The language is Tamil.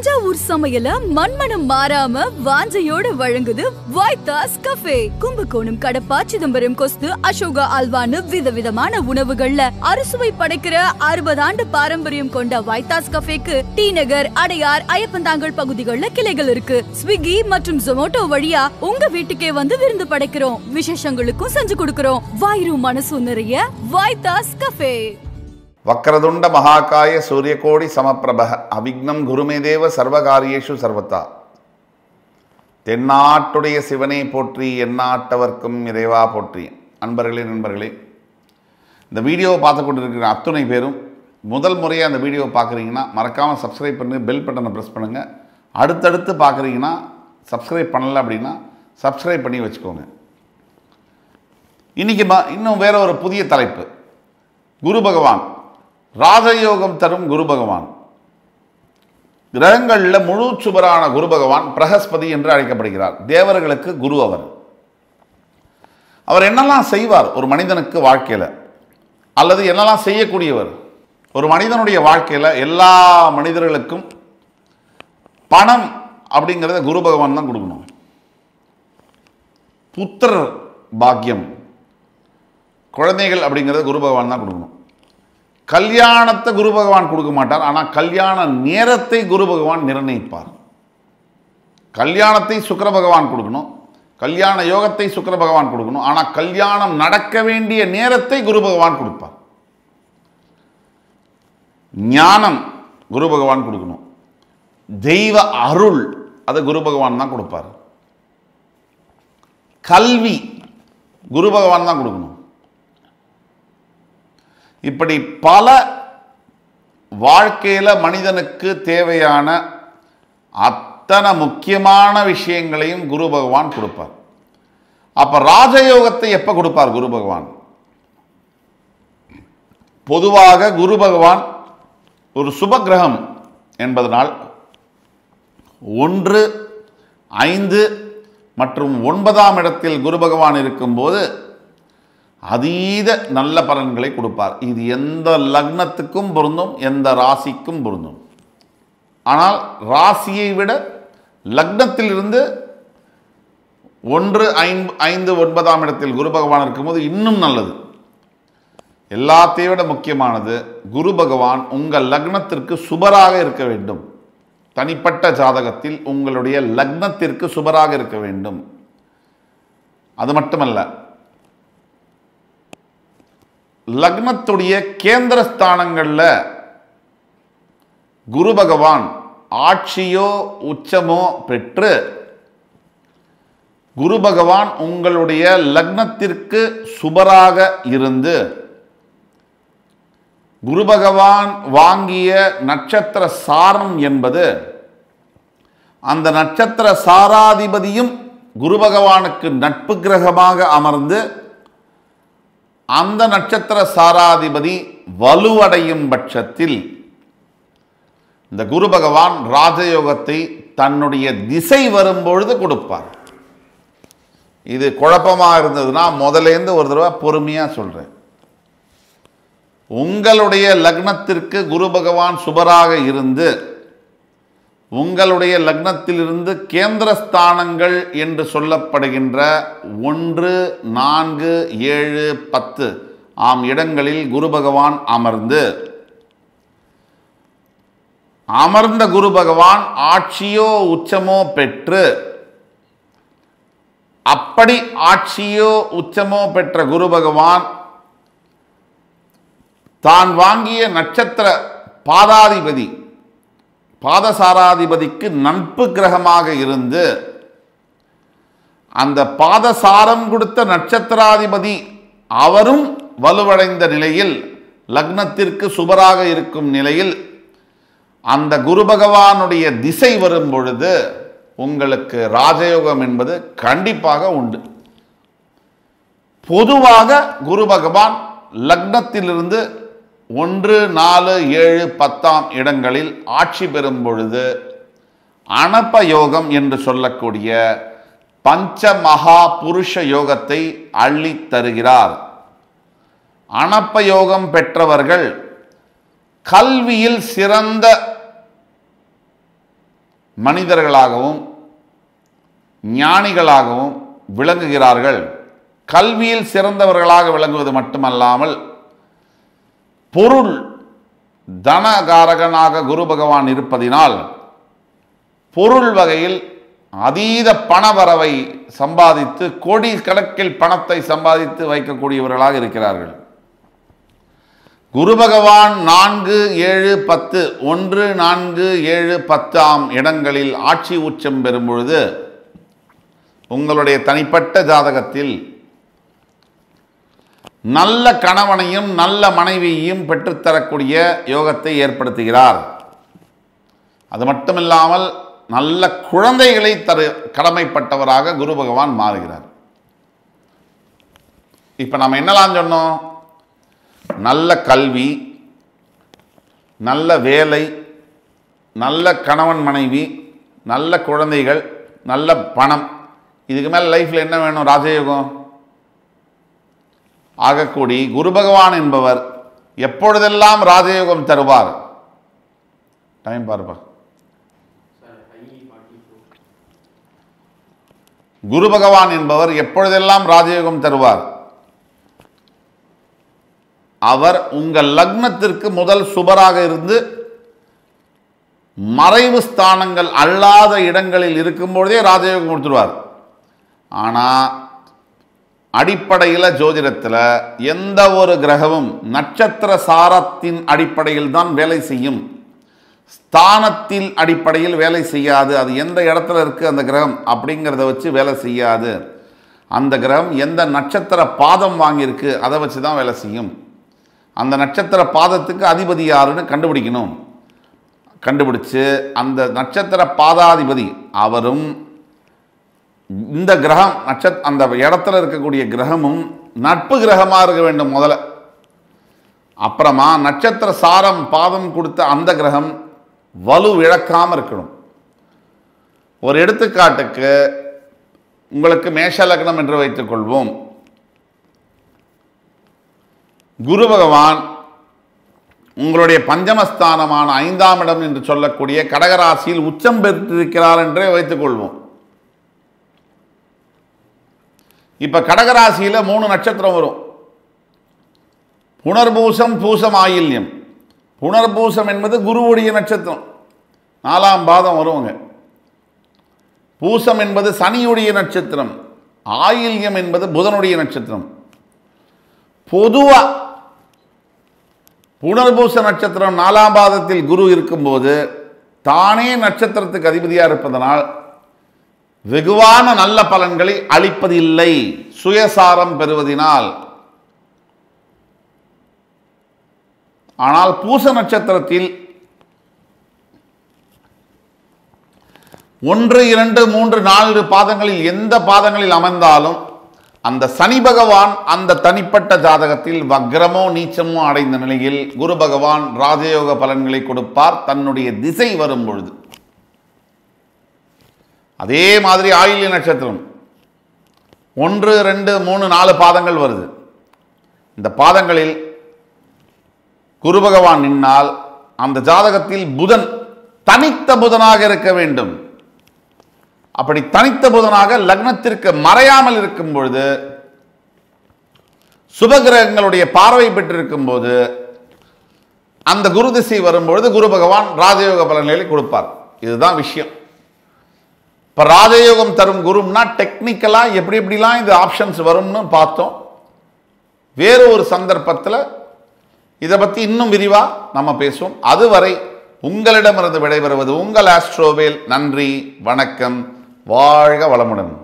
தஞ்சாவூர் சமையல மண்மனம் மாறாம வாஞ்சையோட வழங்குது வைத்தாஸ் கஃபே கும்பகோணம் கடப்பா சிதம்பரம் கொஸ்து அசோகா அல்வான்னு விதவிதமான உணவுகள்ல அறுசுவை படைக்கிற அறுபது ஆண்டு பாரம்பரியம் கொண்ட வைத்தாஸ் கஃபேக்கு டி நகர் அடையார் ஐயப்பந்தாங்கல் பகுதிகளில் கிளைகள் இருக்கு ஸ்விக்கி மற்றும் ஜொமோட்டோ வழியா உங்க வீட்டுக்கே வந்து விருந்து படைக்கிறோம் விசேஷங்களுக்கும் செஞ்சு கொடுக்கிறோம் வாயிரும் மனசும் நிறைய வைத்தாஸ் கஃபே வக்ரதுண்ட மகாகாய சூரியகோடி சமப்பிரப அவிக்னம் குருமேதேவ சர்வகாரியேஷு சர்வதா தென்னாட்டுடைய சிவனை போற்றி எந்நாட்டவர்க்கும் இறைவா போற்றி அன்பர்களே நண்பர்களே இந்த வீடியோவை பார்த்து கொண்டிருக்கிற அத்துணை பேரும் முதல் முறையாக அந்த வீடியோவை பார்க்குறீங்கன்னா மறக்காமல் சப்ஸ்கிரைப் பண்ணி பெல் பட்டனை ப்ரெஸ் பண்ணுங்கள் அடுத்தடுத்து பார்க்குறீங்கன்னா சப்ஸ்கிரைப் பண்ணலை அப்படின்னா சப்ஸ்கிரைப் பண்ணி வச்சுக்கோங்க இன்றைக்கி ம இன்னும் வேற ஒரு புதிய தலைப்பு குரு பகவான் ராஜயோகம் தரும் குரு பகவான் கிரகங்களில் முழு சுபரான குரு பகவான் பிரகஸ்பதி என்று அழைக்கப்படுகிறார் தேவர்களுக்கு குரு அவர் அவர் என்னெல்லாம் செய்வார் ஒரு மனிதனுக்கு வாழ்க்கையில் அல்லது என்னெல்லாம் செய்யக்கூடியவர் ஒரு மனிதனுடைய வாழ்க்கையில் எல்லா மனிதர்களுக்கும் பணம் அப்படிங்கிறத குரு பகவான் தான் கொடுக்கணும் புத்திரர் பாக்கியம் குழந்தைகள் அப்படிங்கிறத குரு பகவான் தான் கொடுக்கணும் கல்யாணத்தை குரு பகவான் கொடுக்க மாட்டார் ஆனால் கல்யாண நேரத்தை குரு பகவான் நிர்ணயிப்பார் கல்யாணத்தை சுக்கிர பகவான் கொடுக்கணும் கல்யாண யோகத்தை சுக்கிர பகவான் கொடுக்கணும் ஆனால் கல்யாணம் நடக்க வேண்டிய நேரத்தை குரு பகவான் கொடுப்பார் ஞானம் குரு பகவான் கொடுக்கணும் தெய்வ அருள் அதை குரு பகவான் தான் கொடுப்பார் கல்வி குரு பகவான் தான் கொடுக்கணும் இப்படி பல வாழ்க்கையில் மனிதனுக்கு தேவையான அத்தனை முக்கியமான விஷயங்களையும் குரு பகவான் கொடுப்பார் அப்ப ராஜயோகத்தை எப்ப கொடுப்பார் குரு பகவான் பொதுவாக குரு பகவான் ஒரு சுபகிரகம் என்பதனால் ஒன்று ஐந்து மற்றும் ஒன்பதாம் இடத்தில் குரு பகவான் இருக்கும்போது அதீத நல்ல பலன்களை கொடுப்பார் இது எந்த லக்னத்துக்கும் பொருந்தும் எந்த ராசிக்கும் பொருந்தும் ஆனால் ராசியை விட லக்னத்திலிருந்து ஒன்று ஐந்து ஐந்து ஒன்பதாம் இடத்தில் குரு பகவான் இருக்கும்போது இன்னும் நல்லது எல்லாத்தையும் விட முக்கியமானது குரு பகவான் உங்கள் லக்னத்திற்கு சுபராக இருக்க வேண்டும் தனிப்பட்ட ஜாதகத்தில் உங்களுடைய லக்னத்திற்கு சுபராக இருக்க வேண்டும் அது மட்டுமல்ல லக்னத்துடைய கேந்திர ஸ்தானங்களில் குரு பகவான் ஆட்சியோ உச்சமோ பெற்று குரு பகவான் உங்களுடைய லக்னத்திற்கு சுபராக இருந்து குரு பகவான் வாங்கிய நட்சத்திர சாரம் என்பது அந்த நட்சத்திர சாராதிபதியும் குரு பகவானுக்கு நட்பு கிரகமாக அமர்ந்து அந்த நட்சத்திர சாராதிபதி வலுவடையும் பட்சத்தில் இந்த குரு பகவான் ராஜயோகத்தை தன்னுடைய திசை வரும்பொழுது கொடுப்பார் இது குழப்பமாக இருந்ததுன்னா முதலேருந்து ஒரு தடவை பொறுமையாக சொல்கிறேன் உங்களுடைய லக்னத்திற்கு குரு பகவான் சுபராக இருந்து உங்களுடைய லக்னத்திலிருந்து கேந்திர ஸ்தானங்கள் என்று சொல்லப்படுகின்ற ஒன்று நான்கு ஏழு பத்து ஆம் இடங்களில் குரு பகவான் அமர்ந்து அமர்ந்த குரு பகவான் ஆட்சியோ உச்சமோ பெற்று அப்படி ஆட்சியோ உச்சமோ பெற்ற குரு பகவான் தான் வாங்கிய நட்சத்திர பாதாதிபதி பாதசாராதிபதிக்கு நட்பு கிரகமாக இருந்து அந்த பாதசாரம் கொடுத்த நட்சத்திராதிபதி அவரும் வலுவடைந்த நிலையில் லக்னத்திற்கு சுபராக இருக்கும் நிலையில் அந்த குரு பகவானுடைய திசை வரும் பொழுது உங்களுக்கு ராஜயோகம் என்பது கண்டிப்பாக உண்டு பொதுவாக குரு பகவான் லக்னத்திலிருந்து ஒன்று நாலு ஏழு பத்தாம் இடங்களில் ஆட்சி பெறும் பொழுது அனப்ப யோகம் என்று சொல்லக்கூடிய பஞ்ச மகா புருஷ யோகத்தை அள்ளித் தருகிறார் அனப்ப யோகம் பெற்றவர்கள் கல்வியில் சிறந்த மனிதர்களாகவும் ஞானிகளாகவும் விளங்குகிறார்கள் கல்வியில் சிறந்தவர்களாக விளங்குவது மட்டுமல்லாமல் பொருள் தனகாரகனாக குரு பகவான் இருப்பதினால் பொருள் வகையில் அதீத பணவரவை சம்பாதித்து கோடி கணக்கில் பணத்தை சம்பாதித்து வைக்கக்கூடியவர்களாக இருக்கிறார்கள் குரு பகவான் நான்கு ஏழு பத்து ஒன்று நான்கு ஏழு பத்தாம் இடங்களில் ஆட்சி உச்சம் பெறும் பொழுது உங்களுடைய தனிப்பட்ட ஜாதகத்தில் நல்ல கணவனையும் நல்ல மனைவியையும் பெற்றுத்தரக்கூடிய யோகத்தை ஏற்படுத்துகிறார் அது மட்டுமில்லாமல் நல்ல குழந்தைகளை தரு கடமைப்பட்டவராக குரு பகவான் மாறுகிறார் இப்போ நம்ம என்னலாம் சொன்னோம் நல்ல கல்வி நல்ல வேலை நல்ல கணவன் மனைவி நல்ல குழந்தைகள் நல்ல பணம் இதுக்கு மேலே லைஃப்பில் என்ன வேணும் ராஜயோகம் ஆகக்கூடி குரு பகவான் என்பவர் எப்பொழுதெல்லாம் ராஜயோகம் தருவார் டைம் பாருப்பா குரு பகவான் என்பவர் எப்பொழுதெல்லாம் ராஜயோகம் தருவார் அவர் உங்கள் லக்னத்திற்கு முதல் சுபராக இருந்து மறைவு ஸ்தானங்கள் அல்லாத இடங்களில் இருக்கும்பொழுதே ராஜயோகம் கொடுத்துருவார் ஆனால் அடிப்படையில் ஜோதிடத்தில் எந்த ஒரு கிரகமும் நட்சத்திர சாரத்தின் அடிப்படையில் தான் வேலை செய்யும் ஸ்தானத்தின் அடிப்படையில் வேலை செய்யாது அது எந்த இடத்துல இருக்குது அந்த கிரகம் அப்படிங்கிறத வச்சு வேலை செய்யாது அந்த கிரகம் எந்த நட்சத்திர பாதம் வாங்கியிருக்கு அதை வச்சு தான் வேலை செய்யும் அந்த நட்சத்திர பாதத்துக்கு அதிபதி யாருன்னு கண்டுபிடிக்கணும் கண்டுபிடிச்சு அந்த நட்சத்திர பாதாதிபதி அவரும் இந்த கிரகம் நட்சத் அந்த இடத்துல இருக்கக்கூடிய கிரகமும் நட்பு கிரகமாக இருக்க வேண்டும் முதல்ல அப்புறமா நட்சத்திர சாரம் பாதம் கொடுத்த அந்த கிரகம் வலு இழக்காமல் இருக்கணும் ஒரு எடுத்துக்காட்டுக்கு உங்களுக்கு மேஷ லக்னம் என்று வைத்துக்கொள்வோம் குரு பகவான் உங்களுடைய பஞ்சமஸ்தானமான ஐந்தாம் இடம் என்று சொல்லக்கூடிய கடகராசியில் உச்சம் பெற்றிருக்கிறார் என்றே வைத்துக்கொள்வோம் இப்ப கடகராசியில மூணு நட்சத்திரம் வரும் புனர்பூசம் பூசம் ஆயில்யம் புனர்பூசம் என்பது குருவுடைய நட்சத்திரம் நாலாம் பாதம் வருவாங்க பூசம் என்பது சனியுடைய நட்சத்திரம் ஆயில்யம் என்பது புதனுடைய நட்சத்திரம் பொதுவா புனர்பூச நட்சத்திரம் நாலாம் பாதத்தில் குரு இருக்கும்போது தானே நட்சத்திரத்துக்கு அதிபதியாக இருப்பதனால் வெகுவான நல்ல பலன்களை அளிப்பதில்லை சுயசாரம் பெறுவதினால் ஆனால் பூச நட்சத்திரத்தில் ஒன்று இரண்டு மூன்று நான்கு பாதங்களில் எந்த பாதங்களில் அமர்ந்தாலும் அந்த சனி பகவான் அந்த தனிப்பட்ட ஜாதகத்தில் வக்ரமோ நீச்சமோ அடைந்த நிலையில் குரு பகவான் ராஜயோக பலன்களை கொடுப்பார் தன்னுடைய திசை வரும் பொழுது அதே மாதிரி ஆயில்ய நட்சத்திரம் ஒன்று ரெண்டு மூணு நாலு பாதங்கள் வருது இந்த பாதங்களில் குரு பகவான் நின்னால் அந்த ஜாதகத்தில் புதன் தனித்த புதனாக இருக்க வேண்டும் அப்படி தனித்த புதனாக லக்னத்திற்கு மறையாமல் இருக்கும் பொழுது சுபகிரகங்களுடைய பார்வை பெற்றிருக்கும் போது அந்த குரு திசை வரும்பொழுது குரு பகவான் ராஜயோக பலன்களை கொடுப்பார் இதுதான் விஷயம் இப்போ ராஜயோகம் தரும் குரும்னா டெக்னிக்கலாக எப்படி எப்படிலாம் இது ஆப்ஷன்ஸ் வரும்னு பார்த்தோம் வேறு ஒரு சந்தர்ப்பத்தில் இதை பற்றி இன்னும் விரிவாக நம்ம பேசுவோம் அதுவரை உங்களிடமிருந்து விடைபெறுவது உங்கள் ஆஸ்ட்ரோவேல் நன்றி வணக்கம் வாழ்க வளமுடன்